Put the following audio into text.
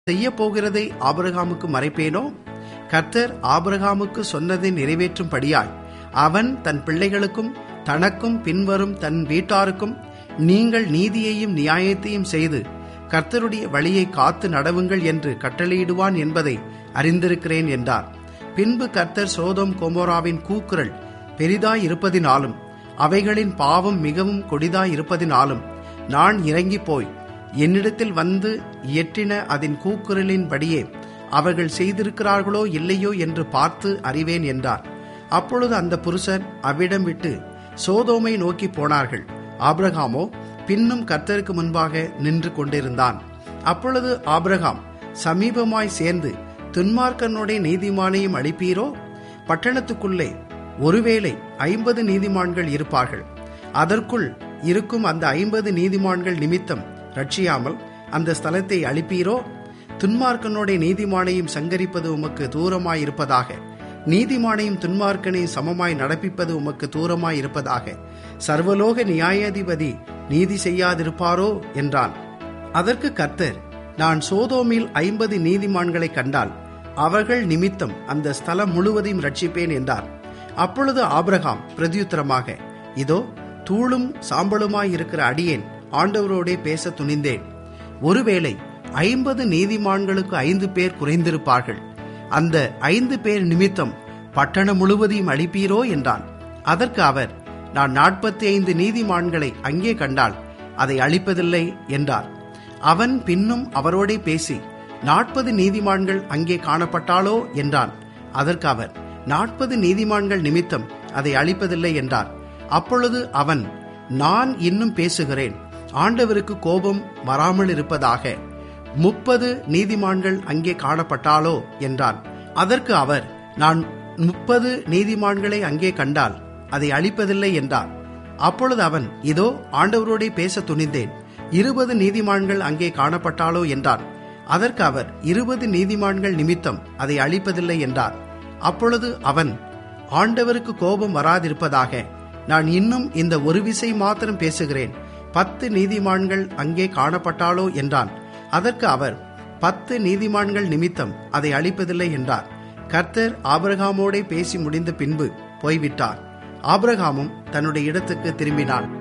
செய்ய போகிறதை ஆபிரகாமுக்கு மறைப்பேனோ கர்த்தர் ஆபிரகாமுக்கு சொன்னதை நிறைவேற்றும்படியாய் அவன் தன் பிள்ளைகளுக்கும் தனக்கும் பின்வரும் தன் வீட்டாருக்கும் நீங்கள் நீதியையும் நியாயத்தையும் செய்து கர்த்தருடைய வழியை காத்து நடவுங்கள் என்று கட்டளையிடுவான் என்பதை அறிந்திருக்கிறேன் என்றார் பின்பு கர்த்தர் சோதோம் கொமோராவின் கூக்குரல் பெரிதாய் இருப்பதினாலும் அவைகளின் பாவம் மிகவும் கொடிதாய் இருப்பதினாலும் நான் இறங்கி போய் என்னிடத்தில் வந்து இயற்றின அதன் கூக்குரலின்படியே அவர்கள் செய்திருக்கிறார்களோ இல்லையோ என்று பார்த்து அறிவேன் என்றார் அப்பொழுது அந்த புருஷர் அவ்விடம் விட்டு சோதோமை நோக்கி போனார்கள் ஆபிரகாமோ பின்னும் கர்த்தருக்கு முன்பாக நின்று கொண்டிருந்தான் அப்பொழுது ஆபிரகாம் சமீபமாய் சேர்ந்து துன்மார்க்கனுடைய நீதிமானையும் அளிப்பீரோ பட்டணத்துக்குள்ளே ஒருவேளை ஐம்பது நீதிமான்கள் இருப்பார்கள் அதற்குள் இருக்கும் அந்த ஐம்பது நீதிமான்கள் நிமித்தம் ரட்சியாமல் அந்த ஸ்தலத்தை அளிப்பீரோ துன்மார்க்கனுடைய நீதிமானையும் சங்கரிப்பது உமக்கு தூரமாயிருப்பதாக நீதிமானையும் துன்மார்க்கனையும் சமமாய் நடப்பிப்பது உமக்கு தூரமாய் இருப்பதாக சர்வலோக நியாயாதிபதி நீதி செய்யாதிருப்பாரோ என்றான் அதற்கு கர்த்தர் நான் சோதோமில் ஐம்பது நீதிமான்களை கண்டால் அவர்கள் நிமித்தம் அந்த ஸ்தலம் முழுவதையும் ரட்சிப்பேன் என்றார் அப்பொழுது ஆபிரகாம் பிரதியுத்தரமாக இதோ தூளும் சாம்பலுமாய் இருக்கிற அடியேன் ஆண்டவரோடே பேச துணிந்தேன் ஒருவேளை ஐம்பது நீதிமான்களுக்கு ஐந்து பேர் குறைந்திருப்பார்கள் அந்த ஐந்து பேர் நிமித்தம் பட்டணம் முழுவதையும் அளிப்பீரோ என்றான் அதற்கு அவர் நான் நாற்பத்தி ஐந்து நீதிமான்களை அங்கே கண்டால் அதை அழிப்பதில்லை என்றார் அவன் பின்னும் அவரோடே பேசி நாற்பது நீதிமான்கள் அங்கே காணப்பட்டாலோ என்றான் அதற்கு அவர் நாற்பது நீதிமான்கள் நிமித்தம் அதை அழிப்பதில்லை என்றார் அப்பொழுது அவன் நான் இன்னும் பேசுகிறேன் ஆண்டவருக்கு கோபம் வராமல் இருப்பதாக முப்பது நீதிமான்கள் அங்கே காணப்பட்டாலோ என்றான் அதற்கு அவர் நான் முப்பது நீதிமான்களை அங்கே கண்டால் அதை அழிப்பதில்லை என்றார் அப்பொழுது அவன் இதோ ஆண்டவரோடே பேச துணிந்தேன் இருபது நீதிமான்கள் அங்கே காணப்பட்டாலோ என்றான் அதற்கு அவர் இருபது நீதிமான்கள் நிமித்தம் அதை அழிப்பதில்லை என்றார் அப்பொழுது அவன் ஆண்டவருக்கு கோபம் வராதிருப்பதாக நான் இன்னும் இந்த ஒரு விசை மாத்திரம் பேசுகிறேன் பத்து நீதிமான்கள் அங்கே காணப்பட்டாலோ என்றான் அதற்கு அவர் பத்து நீதிமான்கள் நிமித்தம் அதை அழிப்பதில்லை என்றார் கர்த்தர் ஆபிரகாமோடே பேசி முடிந்த பின்பு போய்விட்டார் ஆபிரகாமும் தன்னுடைய இடத்துக்கு திரும்பினான்